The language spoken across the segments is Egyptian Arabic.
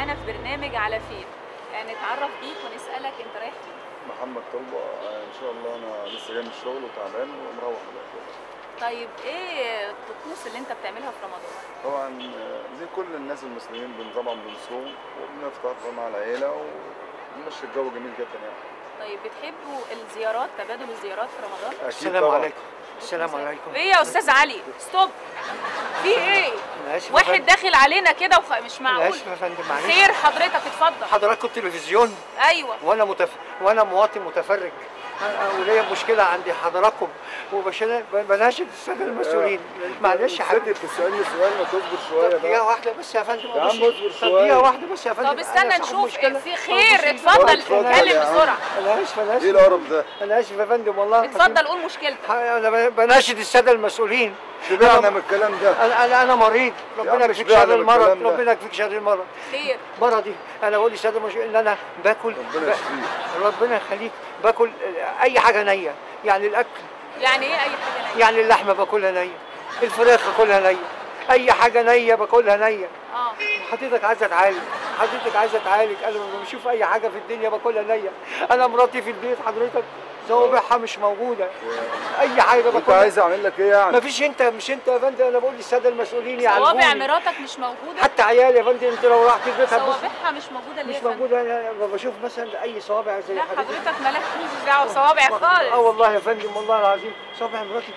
معانا في برنامج على فين يعني نتعرف بيك ونسالك انت رايح فين محمد طلبة آه، ان شاء الله انا لسه جاي من الشغل وتعبان ومروح دلوقتي طيب ايه الطقوس اللي انت بتعملها في رمضان طبعا آه، زي كل الناس المسلمين بن طبعا بنصوم وبنفطر مع العيله وبنمشي الجو جميل جدا يعني طيب بتحبوا الزيارات تبادل الزيارات في رمضان اكيد السلام طبعا عليكم السلام عليكم ايه يا استاذ علي ستوب في ايه أنا آسف يا واحد فندم. داخل علينا كده وخ... مش أنا معقول آسف يا فندم معلش خير حضرتك اتفضل حضراتكم تلفزيون ايوه وانا متف... وانا مواطن متفرج أنا- وليا مشكله عند حضراتكم وبشنا بناشد الساده المسؤولين معلش يا حبيبي حبيبي بتسالني سؤال ما تصبر شويه طب دقيقه بقى واحده بس يا فندم يا عم أبص. اصبر طب شوية. دقيقه واحده بس يا فندم طب استنى أنا صاحب نشوف مشكلة. في خير أبص. اتفضل اتفضل يا اتكلم عم. بسرعه انا اسف انا اسف ايه القرف ده؟ انا اسف يا فندم والله اتفضل قول مشكلتك انا ب- بناشد الساده المسؤولين شبعنا من الكلام ده انا انا انا مريض عم ربنا مش يكفيك بعد شر المرض الكلام ده. ربنا يكفيك شر المرض خير مرضي انا بقول للساده المسؤولين ان انا باكل ربنا ب- يشفيك ربنا يخليك باكل اي حاجه نيه يعني الاكل يعني ايه اي حاجه نية؟ يعني اللحمه باكلها نيه الفراخ باكلها نيه اي حاجه نيه باكلها نيه اه حضرتك عايزه تعالج حضرتك عايزه تعالج انا لما بشوف اي حاجه في الدنيا باكلها نيه انا مراتي في البيت حضرتك صوابعها مش موجوده اي حاجه انت باكلها عايز اعمل لك ايه يعني؟ مفيش انت مش انت يا فندم انا بقول للساده المسؤولين صوابع يعالجوني مراتك مش موجوده حتى عيالي يا فندم انت لو رحت البيت هتبص صوابعها مش موجوده ليه مش يا فندم؟ موجوده انا لما بشوف مثلا اي صوابع زي لا حضرتك حضرتك مالكش دعوه بصوابع اه خالص والله يا فندم والله العظيم صابع مراتي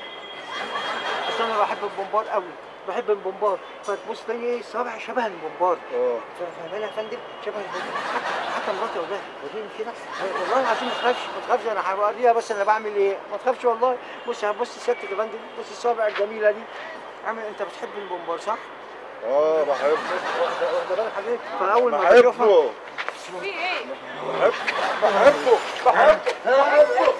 اصل انا بحب البومبار قوي بحب البومبار فتبص تلاقي ايه صابع شبه البومبار اه فاهماني يا فندم شبه البومبار حتى حتى مراتي والله وديني كده والله العظيم ما تخافش ما تخافش انا هوريها بس انا بعمل ايه ما تخافش والله بص بص سيادتك يا فندم بص الصابع الجميله دي عامل انت بتحب البومبار صح؟ اه بحبه واخده واخده بالك حضرتك فاول ما بشوفها بحبه في ايه بحبه بحبه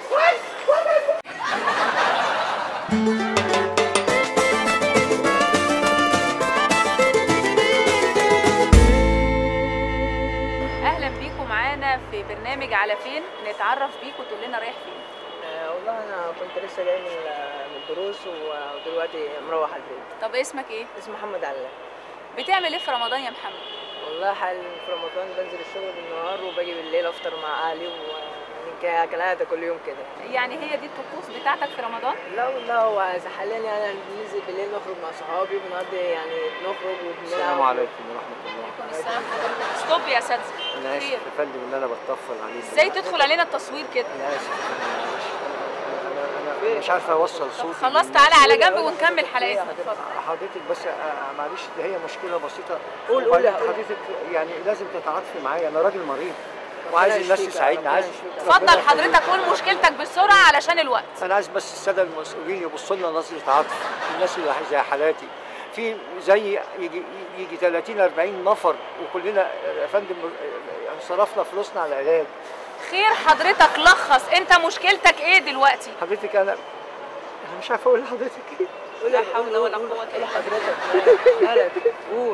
اهلا بيكم معانا في برنامج على فين نتعرف بيك وتقول لنا رايح فين آه، والله انا كنت لسه جاي من من الدروس ودلوقتي مروح البيت طب اسمك ايه اسمي محمد علاء بتعمل ايه في رمضان يا محمد والله حال في رمضان بنزل الشغل بالنهار وباجي بالليل افطر مع اهلي ويعني ك- كالعاده كل يوم كده يعني هي دي الطقوس بتاعتك في رمضان لا والله هو إذا حاليا يعني بننزل بالليل نخرج مع صحابي وبنقضي يعني نخرج وبنلعب السلام عليكم ورحمه الله عليكم السلام حضرتك ستوب يا اساتذه انا اسف خير يا فندم ان انا بتطفل عليك ازاي تدخل علينا التصوير كده انا اسف يا فندم، معلش. انا انا مش عارف اوصل طب صوتي خلاص تعالى على جنب ونكمل حلقتنا اتفضل حضرتك بس آه، معلش دي هي مشكله بسيطه قول- قول وبعدين يا- قول. حضرتك يعني لازم تتعاطفي معايا انا راجل مريض وعايز الناس يشفيك، تساعدني ربنا عايز يشفيك. اتفضل ربنا حضرتك يخليك. قول مشكلتك بسرعه علشان الوقت انا عايز بس الساده المسؤولين يبصوا لنا نظره عطف الناس اللي زي حالاتي في زي يجي يجي 30 40 نفر وكلنا يا فندم آه، صرفنا فلوسنا على العلاج خير حضرتك لخص انت مشكلتك ايه دلوقتي حضرتك انا انا مش عارف اقول لحضرتك ايه قول لا يا- حول قول- ولا قول- قوة قول إلا حضرتك مالك- مالك قول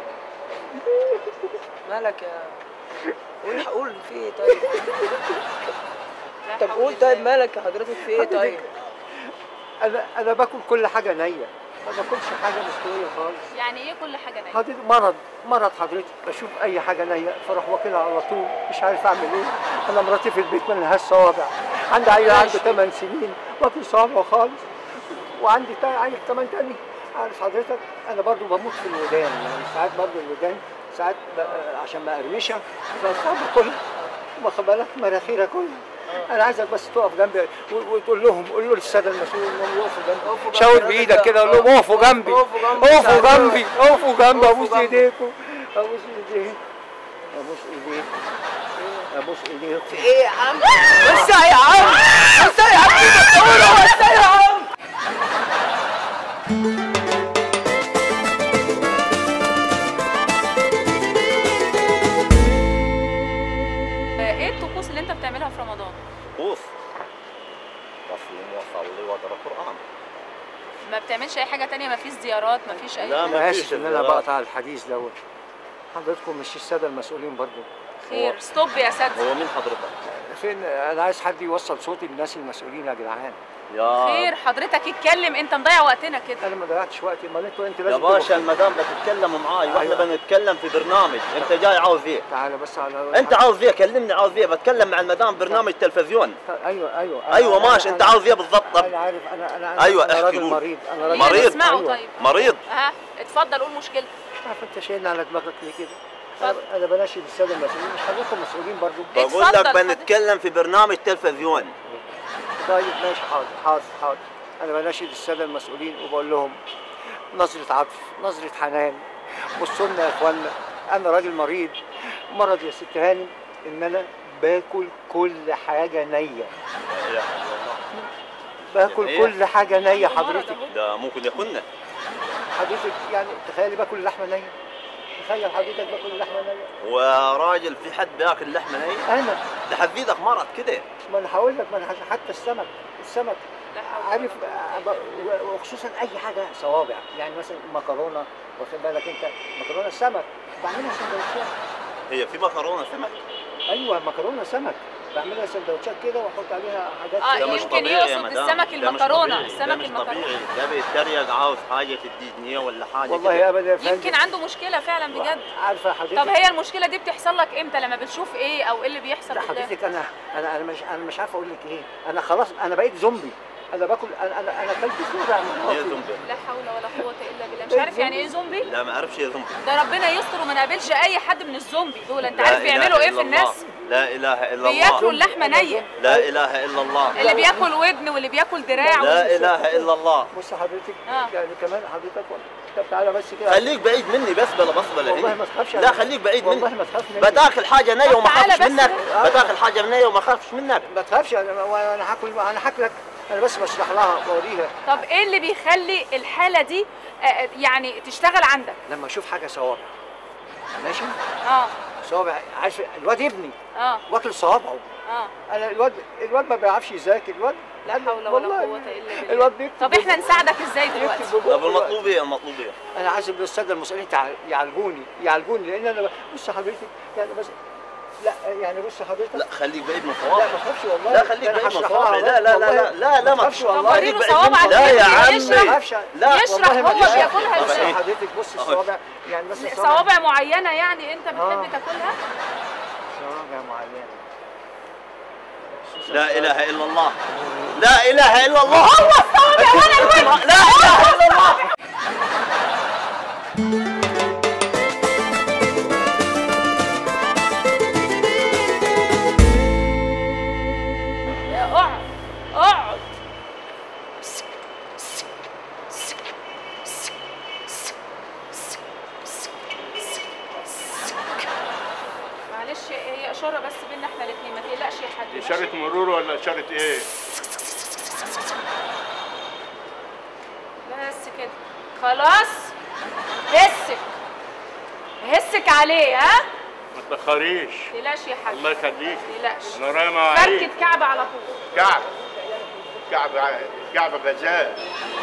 مالك يا قول قول في ايه طيب لا طب حول قول الله. طيب مالك يا حضرتك في ايه طيب انا انا باكل كل حاجه نيه ما باكلش حاجه مستويه خالص يعني ايه كل حاجه نايمه حضرتك مرض مرض حضرتك بشوف اي حاجه نيه فاروح واكلها على طول مش عارف اعمل ايه انا مراتي في البيت ما لهاش صوابع عندي عيل عنده 8 سنين واكل صوابعه خالص وعندي تا- عيل كمان تاني عارف حضرتك انا برضو بموت في الودان يعني ساعات برضو الودان ساعات ب- عشان مقرمشه فصعب كلها واخد بالك مناخيرها كلها انا عايزك بس تقف جنبي و- وتقول لهم قول له للساده المسؤولين انهم يقفوا جنبي اقفوا جنبي شاور الراجل بايدك ده. كده قول لهم اقفوا جنبي اقفوا جنبي، اقفوا ساعدوني. جنبي اقفوا جنبي اقفوا ابوس جنبي. ايديكم ابوس ايديكم ابوس ايديكم ابوس ايديكم في ايه يا عم بس يا عم بس يا عم بتقوله بس يا عم آه، ايه الطقوس اللي انت بتعملها في رمضان طوف وصوم وصلي واقرا قران ما بتعملش اي حاجه تانية ما فيش زيارات ما فيش اي لا، حاجة؟ ما انا فيش اسف ان انا زيارات. بقطع الحديث دوت حضرتكم مش الساده المسؤولين برضو خير ستوب يا اساتذه هو مين حضرتك؟ فين انا عايز حد يوصل صوتي للناس المسؤولين يا جدعان يا خير حضرتك اتكلم انت مضيع وقتنا كده انا ما ضيعتش وقتي امال انتوا انت يا لازم باشا تبقوا- المدام بتتكلم معاي واحنا أيوة. بنتكلم في برنامج انت جاي عاوز ايه تعالى بس على انت عاوز ايه كلمني عاوز ايه بتكلم مع المدام برنامج تلفزيون ايوه ايوه أنا- ايوه أنا- ماشي انت أنا- عاوز ايه بالضبط طب انا عارف انا انا انا أيوة، انا احكي راجل قول. مريض انا راجل مريض. اسمعه أيوة. طيب مريض ها اتفضل قول مشكلتك مش عارف انت شايلني على دماغك ليه كده انا اتفضل. انا بناشد الساده المسؤولين مش حضرتكم مسؤولين برضو بقول اتفضل، لك اتفضل. بنتكلم في برنامج تلفزيون طيب ماشي حاضر حاضر حاضر انا بناشد الساده المسؤولين وبقول لهم نظره عطف نظره حنان بصوا لنا يا اخوانا انا راجل مريض مرض يا ست هانم ان انا باكل كل حاجه نيه باكل إيه؟ كل حاجه نيه حضرتك مرض أهو. ده ممكن يكون حضرتك يعني تخيلي باكل لحمه نيه تخيل حضرتك باكل لحمه نيه وراجل في حد بياكل لحمه نيه انا ده حفيدك مرض كده ما انا هقول لك ما انا حتى السمك السمك لا حول عارف ولا آه، وخصوصا اي حاجه صوابع يعني مثلا مكرونه واخد بالك انت مكرونه سمك بعملها سندوتشات هي في مكرونه سمك ايوه مكرونه سمك بعملها سندوتشات كده واحط عليها حاجات آه، ده كده. مش يمكن طبيعي يا يقصد مدام. السمك ده مش المكرونة، طبيعي. السمك ده مش المكرونة. طبيعي ده بيتريق عاوز حاجه تدينيه ولا حاجه والله كده. ابدا يا فندم يمكن عنده مشكله فعلا بجد عارفه حضرتك طب هي المشكله دي بتحصل لك امتى لما بتشوف ايه او ايه اللي بيحصل لا قدامك حضرتك انا انا انا مش انا مش عارف اقول لك ايه انا خلاص انا بقيت زومبي انا باكل انا انا انا اكلت سورة من ايه راسي. زومبي لا حول ولا قوه الا بالله مش عارف يعني ايه زومبي لا ما اعرفش ايه زومبي ده ربنا يستر وما نقابلش اي حد من الزومبي دول انت لا عارف إله بيعملوا ايه إلا في الله. الناس لا اله الا بياكلوا الله اللحمه نيه لا اله الا الله اللي بياكل ودن واللي بياكل دراع لا اله الا الله بص حضرتك آه. يعني كمان حضرتك طب تعالى بس كده خليك بعيد مني بس بلا بص بلا والله هنا ما تخافش لا عليا. خليك بعيد والله مني ما تخاف مني بتاكل حاجه نيه وما تعالى خافش بس منك كده. بتاكل حاجه نيه وما خافش منك ما تخافش انا انا هاكل انا هاكلك انا بس بشرح لها بوريها طب ايه اللي بيخلي الحاله دي آه، يعني تشتغل عندك لما اشوف حاجه صوابع ماشي اه صوابع عارف الواد ابني اه واكل صوابعه اه انا الواد الواد ما بيعرفش يذاكر الواد لا حول ولا والله قوه الا بالله الواد بيكتب طب احنا نساعدك ازاي دلوقتي يكتب ببقه. طب المطلوب ايه المطلوب ايه انا عايز الساده المسؤولين تع- يعالجوني يعالجوني لان انا بص حضرتك يعني بس لا يعني بص حضرتك لا خليك بعيد من لا صوابعي ما تخافش والله لا خليك أنا بعيد من هشرح صوابعي لها لا لا لا والله. لا لا لا ما تخافش طب والله وريله بعيد صوابعك لا يا يشرح- عمي تخافش لا يشرح والله ما هو تخافش. بياكلها طب ازاي إيه؟ حضرتك بص أهو. الصوابع يعني بس الصوابع صوابع معينه يعني انت بتحب آه. تاكلها صوابع معينه لا اله الا الله لا اله الا الله هو الصوابع ولا الوجه لا اله الا الله اقعد اقعد معلش هي اشاره بس بينا احنا الاثنين ما تقلقش يا حاج ماشي؟ إشارة مرور ولا إشارة إيه؟ بس كده خلاص هسك هسك عليه ها ما تأخريش ما تقلقش يا حاج الله يخليك ما تقلقش أنا ورايا مواعيد فركة كعب على طول كعب كعب كعب غزال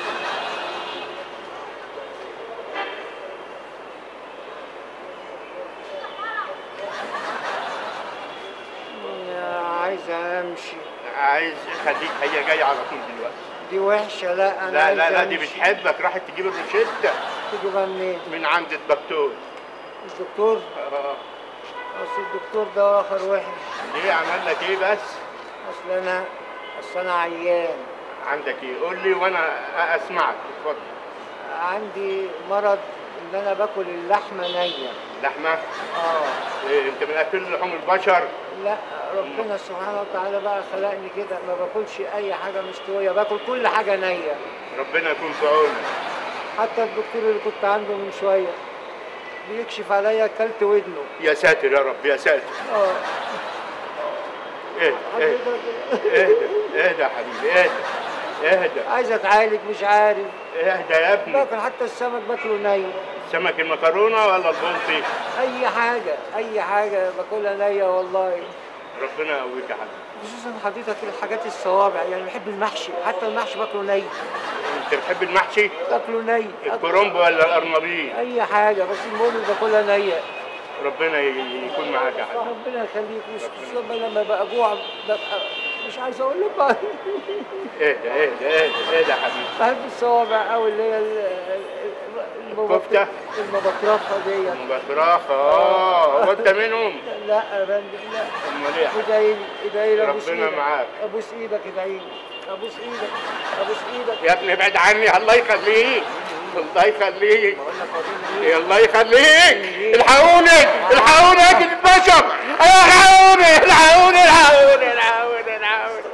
عايز امشي عايز خليك هي جاية على طول دلوقتي دي وحشه لا انا لا عايز لا لا دي أمشي. بتحبك راحت تجيب الروشتة تجيبها منين من عند الدكتور الدكتور آه. اصل الدكتور ده اخر وحش ليه عمل لك إيه بس؟ اصل انا اصل انا عيان عندك إيه؟ قول لي وأنا أسمعك اتفضل عندي مرض ان انا باكل اللحمه نيه لحمة اه إيه أنت من أكل لحوم البشر لا ربنا سبحانه وتعالى بقى خلقني كده ما باكلش اي حاجه مستويه باكل كل حاجه نيه ربنا يكون في عونك حتى الدكتور اللي كنت عنده من شويه بيكشف عليا اكلت ودنه يا ساتر يا رب يا ساتر اه اهدى اهدى حضرتك اهدى اهدى يا حبيبي اهدى اهدى عايز اتعالج مش عارف اهدى يا ابني باكل حتى السمك باكله ني سمك المكرونه ولا البلطي اي حاجه اي حاجه باكلها نيه والله ربنا يقويك يا حبيبي خصوصا حضرتك الحاجات الصوابع يعني بحب المحشي حتى المحشي باكله ني انت بتحب المحشي باكله ني الكرنب ولا القرنبيط اي حاجه بس المهم باكلها نيه ربنا ي- يكون معاك يا حبيبي ربنا يخليك خصوصا لما ببقى جوع ببقى مش عايز اقول لك بقى ايه ده ايه ده ايه ده ايه ده يا حبيبي بحب الصوابع قوي اللي هي ال- ال- المبط- الكفتة؟ المبطرخه ديت مبطراخة اه وانت منهم لا يا فندم لا امال ايه يا حبيبي؟ ادعي لي ادعي لي ابوس ربنا ايدك معاك. ابوس ايدك ادعي لي ابوس ايدك ابوس ايدك يا ابني ابعد عني الله يخليك الله يخليك بقول لك فاضل لي يا الله يخليك الحقوني الحقوني يا جد البشر الحقوني الحقوني الحقوني الحقوني الحقوني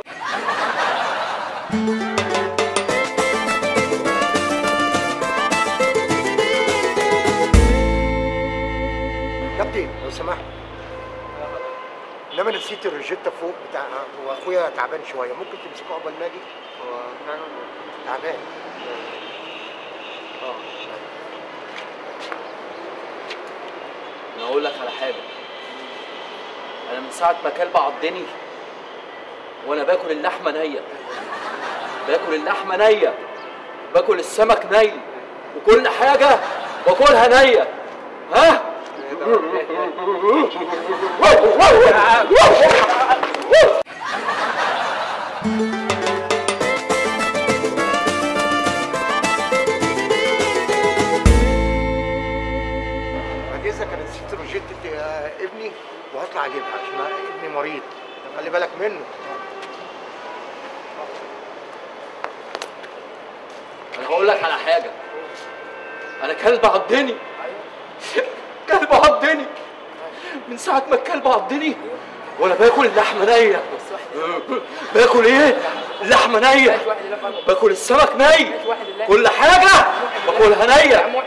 كابتن لو سمحت انما نسيت الروجيتا فوق بتاع واخويا تعبان شويه ممكن تمسكه قبل ما اجي هو تعبان انا اقول لك على حاجه انا من ساعه ما كلب عضني وانا باكل اللحمه نيه باكل اللحمه نيه باكل السمك ني وكل حاجه باكلها نيه ها اجهزه كانت نسيت الروجيتا يا ابني وهطلع اجيبها عشان ابني مريض خلي بالك منه انا هقول لك على حاجه انا كلب عضني كلب عضني من ساعه ما الكلب عضني وانا باكل اللحمه نيه باكل ايه اللحمه نيه باكل السمك ني كل حاجه باكلها نيه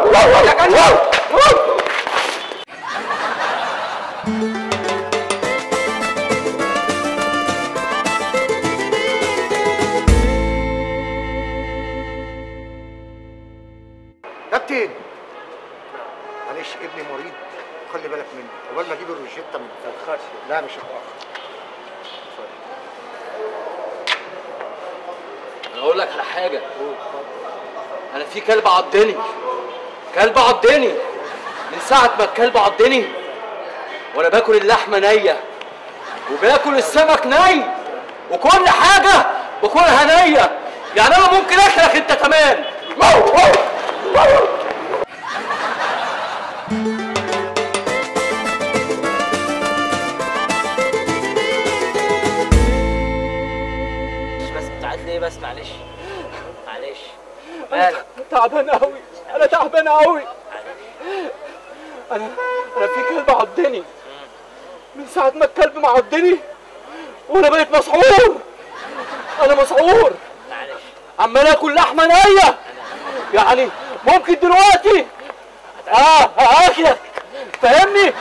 كابتن معلش ابني مريض خلي بالك منه قبل ما اجيب الروجيتا من تاخرش لا مش هتاخر انا هقول لك على حاجه انا في كلب عضني كلب عضني من ساعه ما الكلب عضني وانا باكل اللحمه نيه وباكل السمك ني وكل حاجه باكلها نيه يعني انا ممكن اكلك انت كمان بس بتعاد ليه بس معلش معلش مالك تعبان قوي انا تعبان قوي انا انا في كلب عضني من ساعه ما الكلب معضني وانا بقيت مسعور انا مسعور معلش عمال اكل لحمه نيه يعني ممكن دلوقتي اه اكلك فاهمني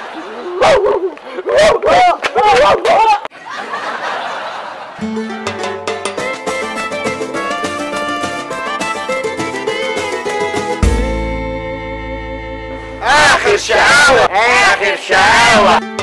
اخر شقاوه اخر شقاوه